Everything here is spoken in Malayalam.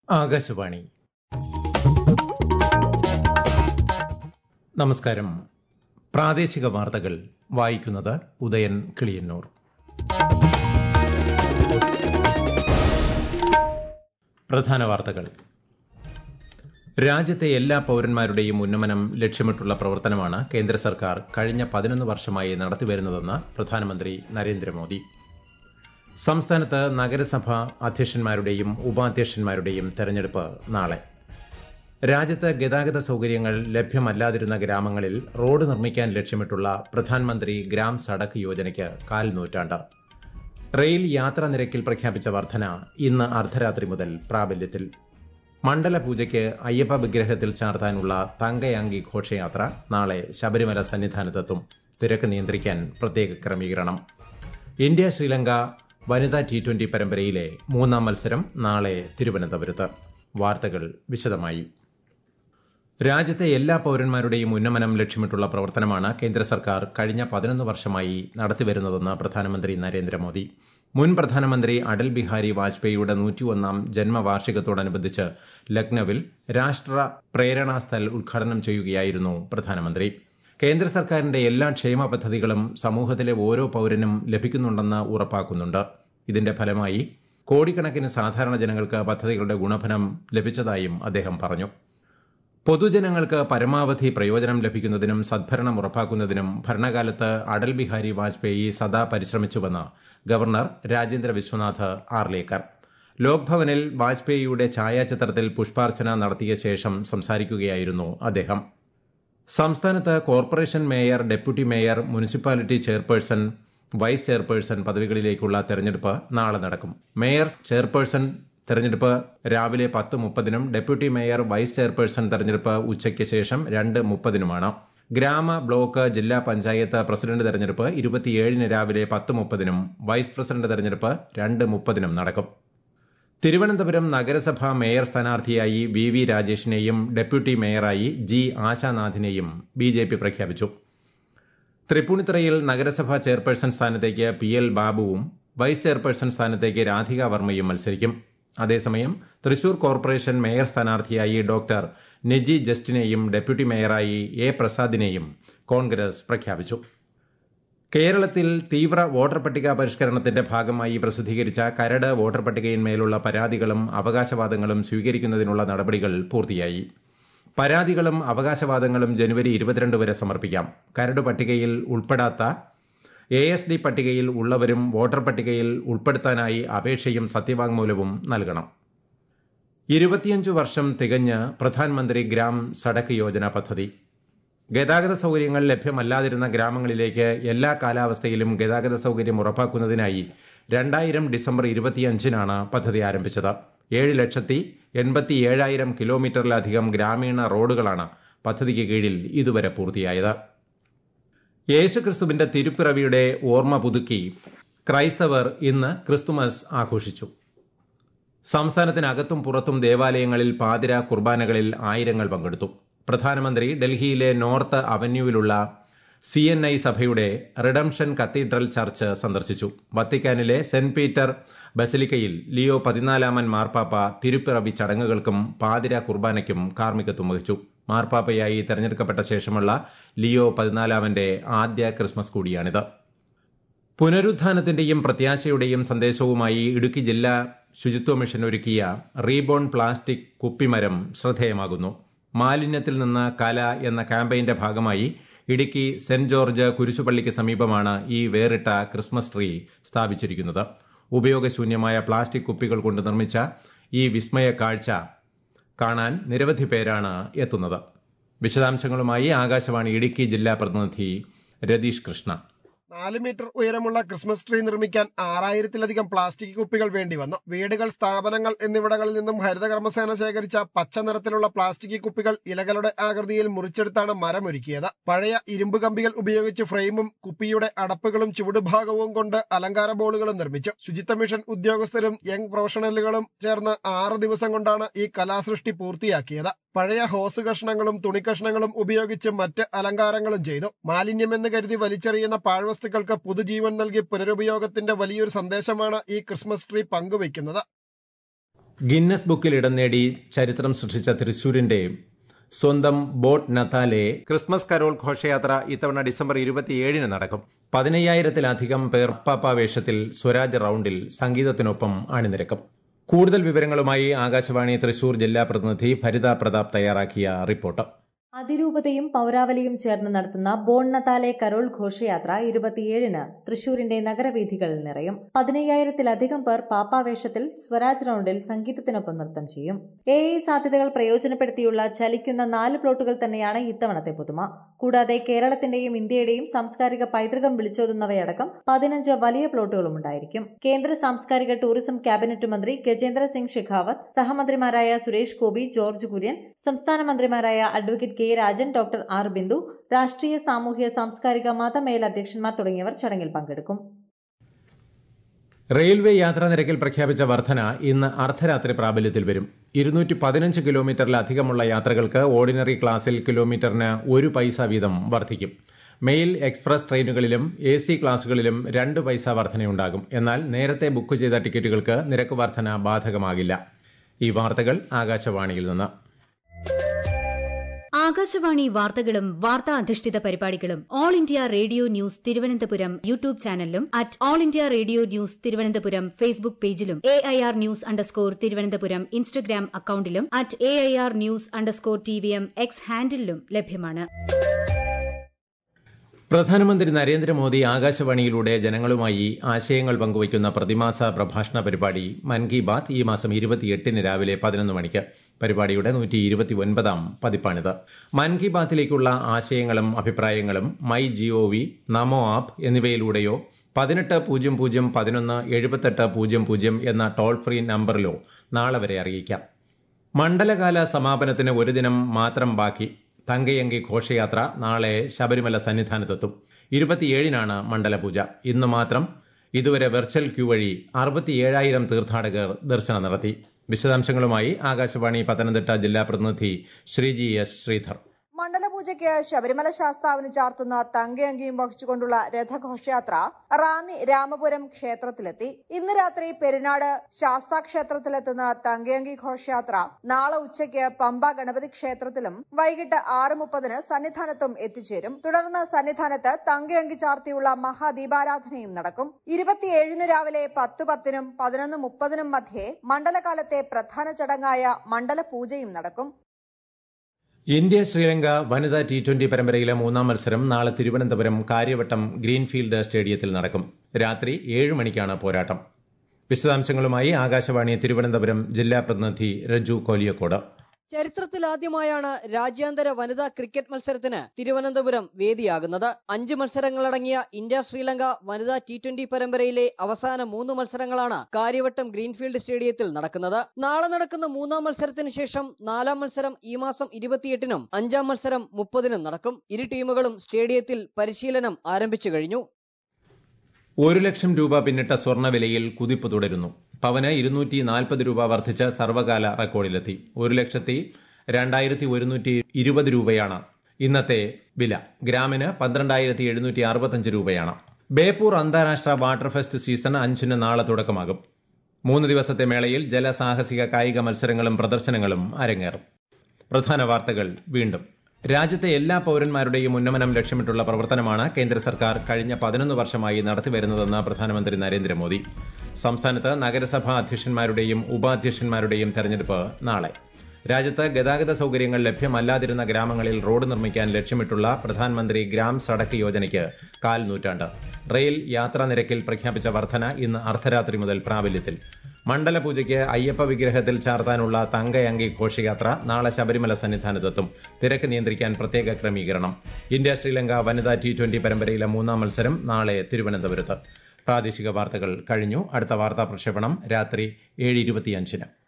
ആകാശവാണി നമസ്കാരം പ്രാദേശിക വാർത്തകൾ വായിക്കുന്നത് ഉദയൻ കിളിയന്നൂർ പ്രധാന വാർത്തകൾ രാജ്യത്തെ എല്ലാ പൌരന്മാരുടെയും ഉന്നമനം ലക്ഷ്യമിട്ടുള്ള പ്രവർത്തനമാണ് കേന്ദ്ര സർക്കാർ കഴിഞ്ഞ പതിനൊന്ന് വർഷമായി നടത്തിവരുന്നതെന്ന് പ്രധാനമന്ത്രി നരേന്ദ്രമോദി സംസ്ഥാനത്ത് നഗരസഭ അധ്യക്ഷന്മാരുടെയും ഉപാധ്യക്ഷന്മാരുടെയും തെരഞ്ഞെടുപ്പ് നാളെ രാജ്യത്ത് ഗതാഗത സൌകര്യങ്ങൾ ലഭ്യമല്ലാതിരുന്ന ഗ്രാമങ്ങളിൽ റോഡ് നിർമ്മിക്കാൻ ലക്ഷ്യമിട്ടുള്ള പ്രധാനമന്ത്രി ഗ്രാം സഡക് യോജനയ്ക്ക് കാൽ നൂറ്റാണ്ട് റെയിൽ യാത്രാ നിരക്കിൽ പ്രഖ്യാപിച്ച വർധന ഇന്ന് അർദ്ധരാത്രി മുതൽ പ്രാബല്യത്തിൽ മണ്ഡലപൂജയ്ക്ക് അയ്യപ്പ വിഗ്രഹത്തിൽ ചാർത്താനുള്ള തങ്കയാങ്കി ഘോഷയാത്ര നാളെ ശബരിമല സന്നിധാനത്തെത്തും തിരക്ക് നിയന്ത്രിക്കാൻ പ്രത്യേക ക്രമീകരണം ഇന്ത്യ ശ്രീലങ്ക വനിതാ ടി ട്വന്റി പരമ്പരയിലെ മൂന്നാം മത്സരം നാളെ തിരുവനന്തപുരത്ത് വാർത്തകൾ വിശദമായി രാജ്യത്തെ എല്ലാ പൌരന്മാരുടെയും ഉന്നമനം ലക്ഷ്യമിട്ടുള്ള പ്രവർത്തനമാണ് കേന്ദ്ര സർക്കാർ കഴിഞ്ഞ പതിനൊന്ന് വർഷമായി നടത്തിവരുന്നതെന്ന് പ്രധാനമന്ത്രി നരേന്ദ്രമോദി മുൻ പ്രധാനമന്ത്രി അടൽ ബിഹാരി വാജ്പേയിയുടെ നൂറ്റിയൊന്നാം ജന്മവാർഷികത്തോടനുബന്ധിച്ച് ലക്നൌവിൽ രാഷ്ട്ര പ്രേരണാ സ്ഥൽ ഉദ്ഘാടനം ചെയ്യുകയായിരുന്നു പ്രധാനമന്ത്രി കേന്ദ്ര സർക്കാരിന്റെ എല്ലാ ക്ഷേമ പദ്ധതികളും സമൂഹത്തിലെ ഓരോ പൌരനും ലഭിക്കുന്നുണ്ടെന്ന് ഉറപ്പാക്കുന്നുണ്ട് ഇതിന്റെ ഫലമായി കോടിക്കണക്കിന് സാധാരണ ജനങ്ങൾക്ക് പദ്ധതികളുടെ ഗുണഫലം ലഭിച്ചതായും അദ്ദേഹം പറഞ്ഞു പൊതുജനങ്ങൾക്ക് പരമാവധി പ്രയോജനം ലഭിക്കുന്നതിനും സദ്ഭരണം ഉറപ്പാക്കുന്നതിനും ഭരണകാലത്ത് അടൽ ബിഹാരി വാജ്പേയി സദാ പരിശ്രമിച്ചുവെന്ന് ഗവർണർ രാജേന്ദ്ര വിശ്വനാഥ് ആർലേക്കർ ലോക്ഭവനിൽ വാജ്പേയിയുടെ ഛായാചിത്രത്തിൽ പുഷ്പാർച്ചന നടത്തിയ ശേഷം സംസാരിക്കുകയായിരുന്നു അദ്ദേഹം സംസ്ഥാനത്ത് corporation mayor deputy mayor municipality chairperson vice chairperson പദവികളിലേക്കുള്ള തെരഞ്ഞെടുപ്പ് നാളെ നടക്കും മേയർ ചെയർപേഴ്സൺ തെരഞ്ഞെടുപ്പ് രാവിലെ പത്ത് മുപ്പതിനും ഡെപ്യൂട്ടി മേയർ വൈസ് ചെയർപേഴ്സൺ തെരഞ്ഞെടുപ്പ് ഉച്ചയ്ക്ക് ശേഷം രണ്ട് മുപ്പതിനുമാണ് ഗ്രാമ ബ്ലോക്ക് ജില്ലാ പഞ്ചായത്ത് പ്രസിഡന്റ് തെരഞ്ഞെടുപ്പ് ഇരുപത്തിയേഴിന് രാവിലെ പത്ത് മുപ്പതിനും വൈസ് പ്രസിഡന്റ് തെരഞ്ഞെടുപ്പ് രണ്ട് മുപ്പതിനും നടക്കും തിരുവനന്തപുരം നഗരസഭ മേയർ സ്ഥാനാർത്ഥിയായി വി വി രാജേഷിനെയും ഡെപ്യൂട്ടി മേയറായി ജി ആശാനാഥിനെയും ബി ജെ പി പ്രഖ്യാപിച്ചു തൃപ്പൂണിത്തറയിൽ നഗരസഭാ ചെയർപേഴ്സൺ സ്ഥാനത്തേക്ക് പി എൽ ബാബുവും വൈസ് ചെയർപേഴ്സൺ സ്ഥാനത്തേക്ക് രാധിക വർമ്മയും മത്സരിക്കും അതേസമയം തൃശൂർ കോർപ്പറേഷൻ മേയർ സ്ഥാനാർത്ഥിയായി ഡോക്ടർ നെജി ജസ്റ്റിനെയും ഡെപ്യൂട്ടി മേയറായി എ പ്രസാദിനെയും കോൺഗ്രസ് പ്രഖ്യാപിച്ചു കേരളത്തിൽ തീവ്ര വോട്ടർ പട്ടിക പരിഷ്കരണത്തിന്റെ ഭാഗമായി പ്രസിദ്ധീകരിച്ച കരട് വോട്ടർ പട്ടികയിന്മേലുള്ള പരാതികളും അവകാശവാദങ്ങളും സ്വീകരിക്കുന്നതിനുള്ള നടപടികൾ പൂർത്തിയായി പരാതികളും അവകാശവാദങ്ങളും ജനുവരി ഇരുപത്തിരണ്ട് വരെ സമർപ്പിക്കാം കരട് പട്ടികയിൽ ഉൾപ്പെടാത്ത എ എസ് ഡി പട്ടികയിൽ ഉള്ളവരും വോട്ടർ പട്ടികയിൽ ഉൾപ്പെടുത്താനായി അപേക്ഷയും സത്യവാങ്മൂലവും നൽകണം ഇരുപത്തിയഞ്ചു വർഷം തികഞ്ഞ് പ്രധാനമന്ത്രി ഗ്രാം സഡക് യോജന പദ്ധതി ഗതാഗത സൌകര്യങ്ങൾ ലഭ്യമല്ലാതിരുന്ന ഗ്രാമങ്ങളിലേക്ക് എല്ലാ കാലാവസ്ഥയിലും ഗതാഗത സൌകര്യം ഉറപ്പാക്കുന്നതിനായി രണ്ടായിരം ഡിസംബർ ഇരുപത്തിയഞ്ചിനാണ് പദ്ധതി ആരംഭിച്ചത് ഏഴ് ലക്ഷത്തി എൺപത്തി ഏഴായിരം കിലോമീറ്ററിലധികം ഗ്രാമീണ റോഡുകളാണ് പദ്ധതിക്ക് കീഴിൽ ഇതുവരെ പൂർത്തിയായത് യേശുക്രിസ്തുവിന്റെ തിരുപ്പിറവിയുടെ ഓർമ്മ പുതുക്കി ക്രൈസ്തവർ ഇന്ന് ക്രിസ്തുമസ് ആഘോഷിച്ചു സംസ്ഥാനത്തിനകത്തും പുറത്തും ദേവാലയങ്ങളിൽ പാതിര കുർബാനകളിൽ ആയിരങ്ങൾ പങ്കെടുത്തു പ്രധാനമന്ത്രി ഡൽഹിയിലെ നോർത്ത് അവന്യൂവിലുള്ള സി എൻ ഐ സഭയുടെ റിഡംഷൻ കത്തീഡ്രൽ ചർച്ച് സന്ദർശിച്ചു വത്തിക്കാനിലെ സെന്റ് പീറ്റർ ബസലിക്കയിൽ ലിയോ പതിനാലാമൻ മാർപ്പാപ്പ തിരുപ്പിറവി ചടങ്ങുകൾക്കും പാതിര കുർബാനയ്ക്കും കാർമ്മികത്വം വഹിച്ചു മാർപ്പാപ്പയായി തെരഞ്ഞെടുക്കപ്പെട്ട ശേഷമുള്ള ലിയോ പതിനാലാമന്റെ ആദ്യ ക്രിസ്മസ് കൂടിയാണിത് പുനരുത്ഥാനത്തിന്റെയും പ്രത്യാശയുടെയും സന്ദേശവുമായി ഇടുക്കി ജില്ലാ ശുചിത്വ മിഷൻ ഒരുക്കിയ റീബോൺ പ്ലാസ്റ്റിക് കുപ്പിമരം ശ്രദ്ധേയമാകുന്നു മാലിന്യത്തിൽ നിന്ന് കല എന്ന ക്യാമ്പയിന്റെ ഭാഗമായി ഇടുക്കി സെന്റ് ജോർജ് കുരിശുപള്ളിക്ക് സമീപമാണ് ഈ വേറിട്ട ക്രിസ്മസ് ട്രീ സ്ഥാപിച്ചിരിക്കുന്നത് ഉപയോഗശൂന്യമായ പ്ലാസ്റ്റിക് കുപ്പികൾ കൊണ്ട് നിർമ്മിച്ച ഈ വിസ്മയ കാഴ്ച കാണാൻ നിരവധി പേരാണ് എത്തുന്നത് വിശദാംശങ്ങളുമായി ആകാശവാണി ഇടുക്കി ജില്ലാ പ്രതിനിധി രതീഷ് കൃഷ്ണ നാല് മീറ്റർ ഉയരമുള്ള ക്രിസ്മസ് ട്രീ നിർമ്മിക്കാൻ ആറായിരത്തിലധികം പ്ലാസ്റ്റിക് കുപ്പികൾ വേണ്ടി വന്നു വീടുകൾ സ്ഥാപനങ്ങൾ എന്നിവിടങ്ങളിൽ നിന്നും ഹരിതകർമ്മസേന ശേഖരിച്ച പച്ച നിറത്തിലുള്ള പ്ലാസ്റ്റിക് കുപ്പികൾ ഇലകളുടെ ആകൃതിയിൽ മുറിച്ചെടുത്താണ് മരമൊരുക്കിയത് പഴയ ഇരുമ്പ് കമ്പികൾ ഉപയോഗിച്ച് ഫ്രെയിമും കുപ്പിയുടെ അടപ്പുകളും ചുവടുഭാഗവും കൊണ്ട് അലങ്കാര ബോളുകളും നിർമ്മിച്ചു ശുചിത്വ മിഷൻ ഉദ്യോഗസ്ഥരും യങ് പ്രൊഫഷണലുകളും ചേർന്ന് ആറ് ദിവസം കൊണ്ടാണ് ഈ കലാസൃഷ്ടി പൂർത്തിയാക്കിയത് പഴയ ഹോസ് കഷ്ണങ്ങളും തുണിക്കഷ്ണങ്ങളും ഉപയോഗിച്ച് മറ്റ് അലങ്കാരങ്ങളും ചെയ്തു മാലിന്യമെന്ന് കരുതി വലിച്ചെറിയുന്ന പാഴ്വസ്തുക്കൾക്ക് പുതുജീവൻ നൽകി പുനരുപയോഗത്തിന്റെ വലിയൊരു സന്ദേശമാണ് ഈ ക്രിസ്മസ് ട്രീ പങ്കുവയ്ക്കുന്നത് ഗിന്നസ് ബുക്കിൽ ഇടം നേടി ചരിത്രം സൃഷ്ടിച്ച തൃശൂരിന്റെ സ്വന്തം ബോട്ട് നത്താലെ ക്രിസ്മസ് കരോൾ ഘോഷയാത്ര ഇത്തവണ ഡിസംബർ ഇരുപത്തിയേഴിന് നടക്കും പതിനയ്യായിരത്തിലധികം പേർ പാപ്പ വേഷത്തിൽ സ്വരാജ് റൌണ്ടിൽ സംഗീതത്തിനൊപ്പം അണിനിരക്കും കൂടുതൽ വിവരങ്ങളുമായി ആകാശവാണി തൃശൂർ ജില്ലാ പ്രതിനിധി ഭരിത പ്രതാപ് തയ്യാറാക്കിയ റിപ്പോർട്ട് അതിരൂപതയും പൌരാവലിയും ചേർന്ന് നടത്തുന്ന ബോൺ നത്താലെ കരോൾ ഘോഷയാത്ര ഇരുപത്തിയേഴിന് തൃശൂരിന്റെ നഗരവീഥികളിൽ നിറയും പതിനയ്യായിരത്തിലധികം പേർ പാപ്പാവേഷത്തിൽ സ്വരാജ് റൌണ്ടിൽ സംഗീതത്തിനൊപ്പം നൃത്തം ചെയ്യും എ ഐ സാധ്യതകൾ പ്രയോജനപ്പെടുത്തിയുള്ള ചലിക്കുന്ന നാല് പ്ലോട്ടുകൾ തന്നെയാണ് ഇത്തവണത്തെ പുതുമ കൂടാതെ കേരളത്തിന്റെയും ഇന്ത്യയുടെയും സാംസ്കാരിക പൈതൃകം വിളിച്ചോതുന്നവയടക്കം പതിനഞ്ച് വലിയ പ്ലോട്ടുകളും ഉണ്ടായിരിക്കും കേന്ദ്ര സാംസ്കാരിക ടൂറിസം ക്യാബിനറ്റ് മന്ത്രി ഗജേന്ദ്ര സിംഗ് ഷെഖാവത്ത് സഹമന്ത്രിമാരായ സുരേഷ് ഗോപി ജോർജ് കുര്യൻ സംസ്ഥാന മന്ത്രിമാരായ advocate K Rajan doctor R Bindu രാഷ്ട്രീയ സാമൂഹ്യ സാംസ്കാരിക മതമേലധ്യക്ഷന്മാർ തുടങ്ങിയവർ ചടങ്ങിൽ പങ്കെടുക്കും റെയിൽവേ യാത്രാ നിരക്കിൽ പ്രഖ്യാപിച്ച വർധന ഇന്ന് അർദ്ധരാത്രി പ്രാബല്യത്തിൽ വരും ഇരുന്നൂറ്റി പതിനഞ്ച് കിലോമീറ്ററിലധികമുള്ള യാത്രകൾക്ക് ഓർഡിനറി ക്ലാസിൽ കിലോമീറ്ററിന് ഒരു പൈസ വീതം വർദ്ധിക്കും മെയിൽ എക്സ്പ്രസ് ട്രെയിനുകളിലും എ സി ക്ലാസുകളിലും രണ്ട് പൈസ വർധനയുണ്ടാകും എന്നാൽ നേരത്തെ ബുക്ക് ചെയ്ത ടിക്കറ്റുകൾക്ക് നിരക്ക് വർധന ബാധകമാകില്ല ഈ വാർത്തകൾ ആകാശവാണിയിൽ നിന്ന് ആകാശവാണി വാർത്തകളും വാർത്താ അധിഷ്ഠിത പരിപാടികളും All India Radio news Thiruvananthapuram YouTube ചാനലിലും at All India Radio news Thiruvananthapuram Facebook പേജിലും A I R news underscore Thiruvananthapuram Instagram അക്കൌണ്ടിലും at A I R news underscore T V M X ഹാൻഡിലും ലഭ്യമാണ് പ്രധാനമന്ത്രി നരേന്ദ്രമോദി ആകാശവാണിയിലൂടെ ജനങ്ങളുമായി ആശയങ്ങൾ പങ്കുവയ്ക്കുന്ന പ്രതിമാസ പ്രഭാഷണ പരിപാടി മൻ കി ബാത് ഈ മാസം ഇരുപത്തിയെട്ടിന് രാവിലെ പതിനൊന്ന് മണിക്ക് പരിപാടിയുടെ നൂറ്റി ഇരുപത്തിയൊൻപതാം പതിപ്പാണിത് മൻ കി ബാത്തിലേക്കുള്ള ആശയങ്ങളും അഭിപ്രായങ്ങളും മൈ ജിഒവി നമോ ആപ്പ് എന്നിവയിലൂടെയോ പതിനെട്ട് പൂജ്യം പൂജ്യം പതിനൊന്ന് എഴുപത്തെട്ട് പൂജ്യം പൂജ്യം എന്ന ടോൾ ഫ്രീ നമ്പറിലോ നാളെ വരെ അറിയിക്കാം മണ്ഡലകാല സമാപനത്തിന് ഒരു ദിനം മാത്രം ബാക്കി തങ്കയങ്കി ഘോഷയാത്ര നാളെ ശബരിമല സന്നിധാനത്തെത്തും ഇരുപത്തിയേഴിനാണ് മണ്ഡലപൂജ ഇന്ന് മാത്രം ഇതുവരെ വെർച്വൽ ക്യൂ വഴി അറുപത്തിയേഴായിരം തീർത്ഥാടകർ ദർശനം നടത്തി വിശദാംശങ്ങളുമായി ആകാശവാണി പത്തനംതിട്ട ജില്ലാ പ്രതിനിധി ശ്രീജി എസ് ശ്രീധർ മണ്ഡലപൂജയ്ക്ക് ശബരിമല ശാസ്താവിന് ചാർത്തുന്ന തങ്കയങ്കിയും വഹിച്ചുകൊണ്ടുള്ള രഥഘോഷയാത്ര റാന്നി രാമപുരം ക്ഷേത്രത്തിലെത്തി ഇന്ന് രാത്രി പെരുന്നാട് ശാസ്താ ക്ഷേത്രത്തിലെത്തുന്ന തങ്കയങ്കി ഘോഷയാത്ര നാളെ ഉച്ചയ്ക്ക് പമ്പ ഗണപതി ക്ഷേത്രത്തിലും വൈകിട്ട് ആറ് മുപ്പതിന് സന്നിധാനത്തും എത്തിച്ചേരും തുടർന്ന് സന്നിധാനത്ത് തങ്കയങ്കി ചാർത്തിയുള്ള മഹാദീപാരാധനയും നടക്കും ഇരുപത്തിയേഴിന് രാവിലെ പത്ത് പത്തിനും പതിനൊന്ന് മുപ്പതിനും മധ്യേ മണ്ഡലകാലത്തെ പ്രധാന ചടങ്ങായ മണ്ഡലപൂജയും നടക്കും ഇന്ത്യ ശ്രീലങ്ക വനിതാ ടി ട്വന്റി പരമ്പരയിലെ മൂന്നാം മത്സരം നാളെ തിരുവനന്തപുരം കാര്യവട്ടം ഗ്രീൻഫീൽഡ് സ്റ്റേഡിയത്തിൽ നടക്കും രാത്രി ഏഴ് മണിക്കാണ് പോരാട്ടം വിശദാംശങ്ങളുമായി ആകാശവാണി തിരുവനന്തപുരം ജില്ലാ പ്രതിനിധി രജു കോലിയക്കോട് ചരിത്രത്തിലാദ്യമായാണ് രാജ്യാന്തര വനിതാ ക്രിക്കറ്റ് മത്സരത്തിന് തിരുവനന്തപുരം വേദിയാകുന്നത് അഞ്ച് മത്സരങ്ങളടങ്ങിയ ഇന്ത്യ ശ്രീലങ്ക വനിതാ ടി ട്വന്റി പരമ്പരയിലെ അവസാന മൂന്ന് മത്സരങ്ങളാണ് കാര്യവട്ടം ഗ്രീൻഫീൽഡ് സ്റ്റേഡിയത്തിൽ നടക്കുന്നത് നാളെ നടക്കുന്ന മൂന്നാം മത്സരത്തിന് ശേഷം നാലാം മത്സരം ഈ മാസം ഇരുപത്തിയെട്ടിനും അഞ്ചാം മത്സരം മുപ്പതിനും നടക്കും ഇരു ടീമുകളും സ്റ്റേഡിയത്തിൽ പരിശീലനം ആരംഭിച്ചു കഴിഞ്ഞു ഒരു ലക്ഷം രൂപ പിന്നിട്ട സ്വർണ്ണവിലയിൽ കുതിപ്പ് തുടരുന്നു പവന് ഇരുന്നൂറ്റി നാൽപ്പത് രൂപ വർദ്ധിച്ച് സർവകാല റെക്കോർഡിലെത്തി ഒരു ലക്ഷത്തി രണ്ടായിരത്തി ഒരുന്നൂറ്റി ഇരുപത് രൂപയാണ് ഇന്നത്തെ വില ഗ്രാമിന് പന്ത്രണ്ടായിരത്തി എഴുന്നൂറ്റി അറുപത്തഞ്ച് രൂപയാണ് ബേപ്പൂർ അന്താരാഷ്ട്ര വാട്ടർ ഫെസ്റ്റ് സീസൺ അഞ്ചിന് നാളെ തുടക്കമാകും മൂന്ന് ദിവസത്തെ മേളയിൽ ജലസാഹസിക കായിക മത്സരങ്ങളും പ്രദർശനങ്ങളും അരങ്ങേറും പ്രധാന വാർത്തകൾ വീണ്ടും രാജ്യത്തെ എല്ലാ പൌരന്മാരുടെയും ഉന്നമനം ലക്ഷ്യമിട്ടുള്ള പ്രവർത്തനമാണ് കേന്ദ്ര സർക്കാർ കഴിഞ്ഞ പതിനൊന്ന് വർഷമായി നടത്തിവരുന്നതെന്ന് പ്രധാനമന്ത്രി നരേന്ദ്രമോദി സംസ്ഥാനത്ത് നഗരസഭാ അധ്യക്ഷന്മാരുടെയും ഉപാധ്യക്ഷന്മാരുടെയും തെരഞ്ഞെടുപ്പ് നാളെ രാജ്യത്ത് ഗതാഗത സൌകര്യങ്ങൾ ലഭ്യമല്ലാതിരുന്ന ഗ്രാമങ്ങളിൽ റോഡ് നിർമ്മിക്കാൻ ലക്ഷ്യമിട്ടുള്ള പ്രധാനമന്ത്രി ഗ്രാം സഡക്ക് യോജനയ്ക്ക് കാൽ നൂറ്റാണ്ട് റെയിൽ യാത്രാ നിരക്കിൽ പ്രഖ്യാപിച്ച വർധന ഇന്ന് അർദ്ധരാത്രി മുതൽ പ്രാബല്യത്തിൽ മണ്ഡലപൂജയ്ക്ക് അയ്യപ്പ വിഗ്രഹത്തിൽ ചാർത്താനുള്ള തങ്കയങ്കി ഘോഷയാത്ര നാളെ ശബരിമല സന്നിധാനത്തെത്തും തിരക്ക് നിയന്ത്രിക്കാൻ പ്രത്യേക ക്രമീകരണം ഇന്ത്യ ശ്രീലങ്ക വനിതാ ടി ട്വന്റി പരമ്പരയിലെ മൂന്നാം മത്സരം നാളെ തിരുവനന്തപുരത്ത് പ്രാദേശിക വാർത്തകൾ കഴിഞ്ഞു അടുത്ത വാർത്താ പ്രക്ഷേപണം രാത്രി ഏഴ് ഇരുപത്തിയഞ്ചിന്